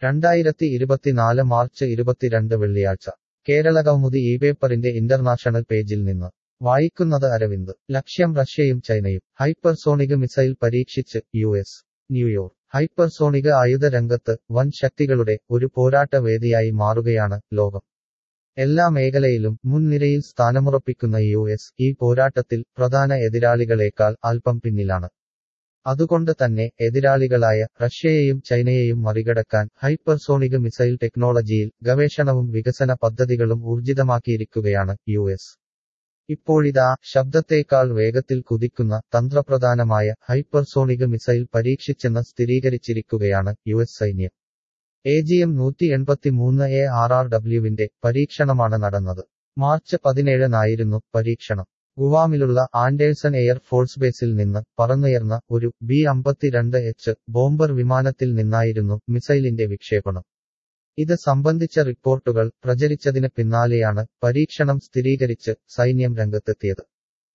രണ്ടായിരത്തി ഇരുപത്തിനാല് മാർച്ച് ഇരുപത്തിരണ്ട് വെള്ളിയാഴ്ച കേരള കൗമുദി ഈ പേപ്പറിന്റെ ഇന്റർനാഷണൽ പേജിൽ നിന്ന് വായിക്കുന്നത് അരവിന്ദ് ലക്ഷ്യം റഷ്യയും ചൈനയും ഹൈപ്പർസോണിക് മിസൈൽ പരീക്ഷിച്ച് യു എസ് ന്യൂയോർക്ക് ഹൈപ്പർസോണിക് ആയുധ രംഗത്ത് വൻ ശക്തികളുടെ ഒരു പോരാട്ട വേദിയായി മാറുകയാണ് ലോകം എല്ലാ മേഖലയിലും മുൻനിരയിൽ സ്ഥാനമുറപ്പിക്കുന്ന യു എസ് ഈ പോരാട്ടത്തിൽ പ്രധാന എതിരാളികളേക്കാൾ അല്പം പിന്നിലാണ് അതുകൊണ്ട് തന്നെ എതിരാളികളായ റഷ്യയെയും ചൈനയെയും മറികടക്കാൻ ഹൈപ്പർസോണിക് മിസൈൽ ടെക്നോളജിയിൽ ഗവേഷണവും വികസന പദ്ധതികളും ഊർജിതമാക്കിയിരിക്കുകയാണ് യു എസ് ഇപ്പോഴിതാ ശബ്ദത്തേക്കാൾ വേഗത്തിൽ കുതിക്കുന്ന തന്ത്രപ്രധാനമായ ഹൈപ്പർസോണിക് മിസൈൽ പരീക്ഷിച്ചെന്ന് സ്ഥിരീകരിച്ചിരിക്കുകയാണ് യു എസ് സൈന്യം എ ജി എം നൂറ്റി എൺപത്തിമൂന്ന് എ ആർ ആർ ഡബ്ല്യുവിന്റെ പരീക്ഷണമാണ് നടന്നത് മാർച്ച് പതിനേഴിനായിരുന്നു പരീക്ഷണം ഗുവാമിലുള്ള ആൻഡേഴ്സൺ എയർ ഫോഴ്സ് ബേസിൽ നിന്ന് പറന്നുയർന്ന ഒരു ബി അമ്പത്തിരണ്ട് എച്ച് ബോംബർ വിമാനത്തിൽ നിന്നായിരുന്നു മിസൈലിന്റെ വിക്ഷേപണം ഇത് സംബന്ധിച്ച റിപ്പോർട്ടുകൾ പ്രചരിച്ചതിന് പിന്നാലെയാണ് പരീക്ഷണം സ്ഥിരീകരിച്ച് സൈന്യം രംഗത്തെത്തിയത്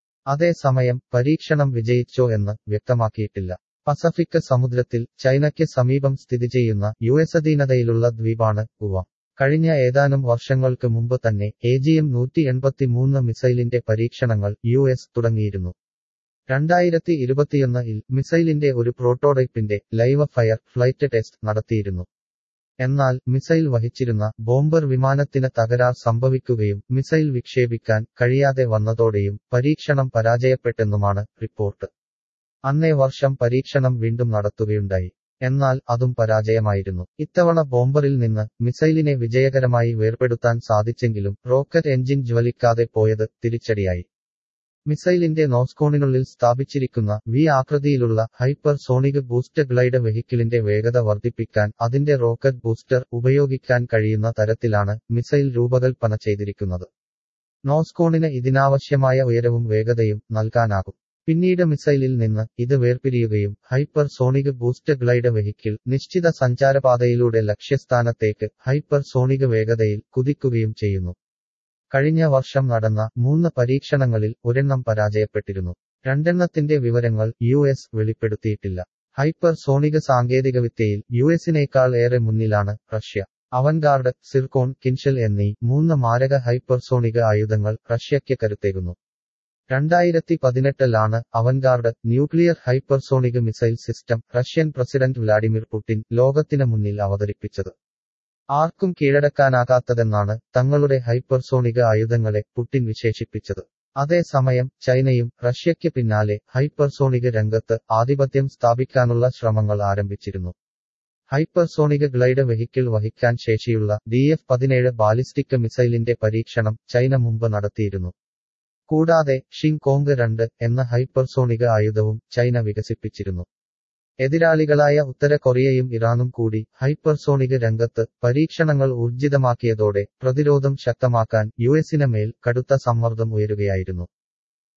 അതേസമയം പരീക്ഷണം വിജയിച്ചോ എന്ന് വ്യക്തമാക്കിയിട്ടില്ല പസഫിക് സമുദ്രത്തിൽ ചൈനയ്ക്ക് സമീപം സ്ഥിതി ചെയ്യുന്ന യു എസ് അധീനതയിലുള്ള ദ്വീപാണ് ഗുവാം കഴിഞ്ഞ ഏതാനും വർഷങ്ങൾക്ക് മുമ്പ് തന്നെ എ ജി എം നൂറ്റി എൺപത്തിമൂന്ന് മിസൈലിന്റെ പരീക്ഷണങ്ങൾ യു എസ് തുടങ്ങിയിരുന്നു രണ്ടായിരത്തി ഇരുപത്തിയൊന്നിൽ മിസൈലിന്റെ ഒരു പ്രോട്ടോടൈപ്പിന്റെ ലൈവ് ഫയർ ഫ്ലൈറ്റ് ടെസ്റ്റ് നടത്തിയിരുന്നു എന്നാൽ മിസൈൽ വഹിച്ചിരുന്ന ബോംബർ വിമാനത്തിന് തകരാർ സംഭവിക്കുകയും മിസൈൽ വിക്ഷേപിക്കാൻ കഴിയാതെ വന്നതോടെയും പരീക്ഷണം പരാജയപ്പെട്ടെന്നുമാണ് റിപ്പോർട്ട് അന്നേ വർഷം പരീക്ഷണം വീണ്ടും നടത്തുകയുണ്ടായി എന്നാൽ അതും പരാജയമായിരുന്നു ഇത്തവണ ബോംബറിൽ നിന്ന് മിസൈലിനെ വിജയകരമായി വേർപെടുത്താൻ സാധിച്ചെങ്കിലും റോക്കറ്റ് എഞ്ചിൻ ജ്വലിക്കാതെ പോയത് തിരിച്ചടിയായി മിസൈലിന്റെ നോസ്കോണിനുള്ളിൽ സ്ഥാപിച്ചിരിക്കുന്ന വി ആകൃതിയിലുള്ള ഹൈപ്പർ സോണിക് ബൂസ്റ്റർ ഗ്ലൈഡ് വെഹിക്കിളിന്റെ വേഗത വർദ്ധിപ്പിക്കാൻ അതിന്റെ റോക്കറ്റ് ബൂസ്റ്റർ ഉപയോഗിക്കാൻ കഴിയുന്ന തരത്തിലാണ് മിസൈൽ രൂപകൽപ്പന ചെയ്തിരിക്കുന്നത് നോസ്കോണിന് ഇതിനാവശ്യമായ ഉയരവും വേഗതയും നൽകാനാകും പിന്നീട് മിസൈലിൽ നിന്ന് ഇത് വേർപിരിയുകയും hypersonic booster glide vehicle നിശ്ചിത സഞ്ചാരപാതയിലൂടെ ലക്ഷ്യസ്ഥാനത്തേക്ക് ഹൈപ്പർ സോണിക് വേഗതയിൽ കുതിക്കുകയും ചെയ്യുന്നു കഴിഞ്ഞ വർഷം നടന്ന മൂന്ന് പരീക്ഷണങ്ങളിൽ ഒരെണ്ണം പരാജയപ്പെട്ടിരുന്നു രണ്ടെണ്ണത്തിന്റെ വിവരങ്ങൾ യു എസ് വെളിപ്പെടുത്തിയിട്ടില്ല ഹൈപ്പർ സോണിക് സാങ്കേതികവിദ്യയിൽ യു എസിനേക്കാൾ ഏറെ മുന്നിലാണ് റഷ്യ അവൻഗാർഡ് സിർക്കോൺ കിൻഷൽ എന്നീ മൂന്ന് മാരക ഹൈപ്പർസോണിക് ആയുധങ്ങൾ റഷ്യയ്ക്ക് കരുത്തേകുന്നു രണ്ടായിരത്തി പതിനെട്ടിലാണ് Avangard nuclear hypersonic missile system Russian president Vladimir Putin ലോകത്തിന് മുന്നിൽ അവതരിപ്പിച്ചത് ആർക്കും കീഴടക്കാനാകാത്തതെന്നാണ് തങ്ങളുടെ ഹൈപ്പർസോണിക് ആയുധങ്ങളെ പുടിൻ വിശേഷിപ്പിച്ചത് അതേസമയം ചൈനയും റഷ്യയ്ക്ക് പിന്നാലെ ഹൈപ്പർസോണിക് രംഗത്ത് ആധിപത്യം സ്ഥാപിക്കാനുള്ള ശ്രമങ്ങൾ ആരംഭിച്ചിരുന്നു ഹൈപ്പർസോണിക് ഗ്ലൈഡ് വെഹിക്കിൾ വഹിക്കാൻ ശേഷിയുള്ള ഡി എഫ് പതിനേഴ് ബാലിസ്റ്റിക് മിസൈലിന്റെ പരീക്ഷണം ചൈന മുമ്പ് നടത്തിയിരുന്നു കൂടാതെ ഷിങ് കോങ് രണ്ട് എന്ന ഹൈപ്പർസോണിക് ആയുധവും ചൈന വികസിപ്പിച്ചിരുന്നു എതിരാളികളായ ഉത്തര കൊറിയയും ഇറാനും കൂടി ഹൈപ്പർസോണിക് രംഗത്ത് പരീക്ഷണങ്ങൾ ഊർജിതമാക്കിയതോടെ പ്രതിരോധം ശക്തമാക്കാൻ യു എസിന് മേൽ കടുത്ത സമ്മർദ്ദം ഉയരുകയായിരുന്നു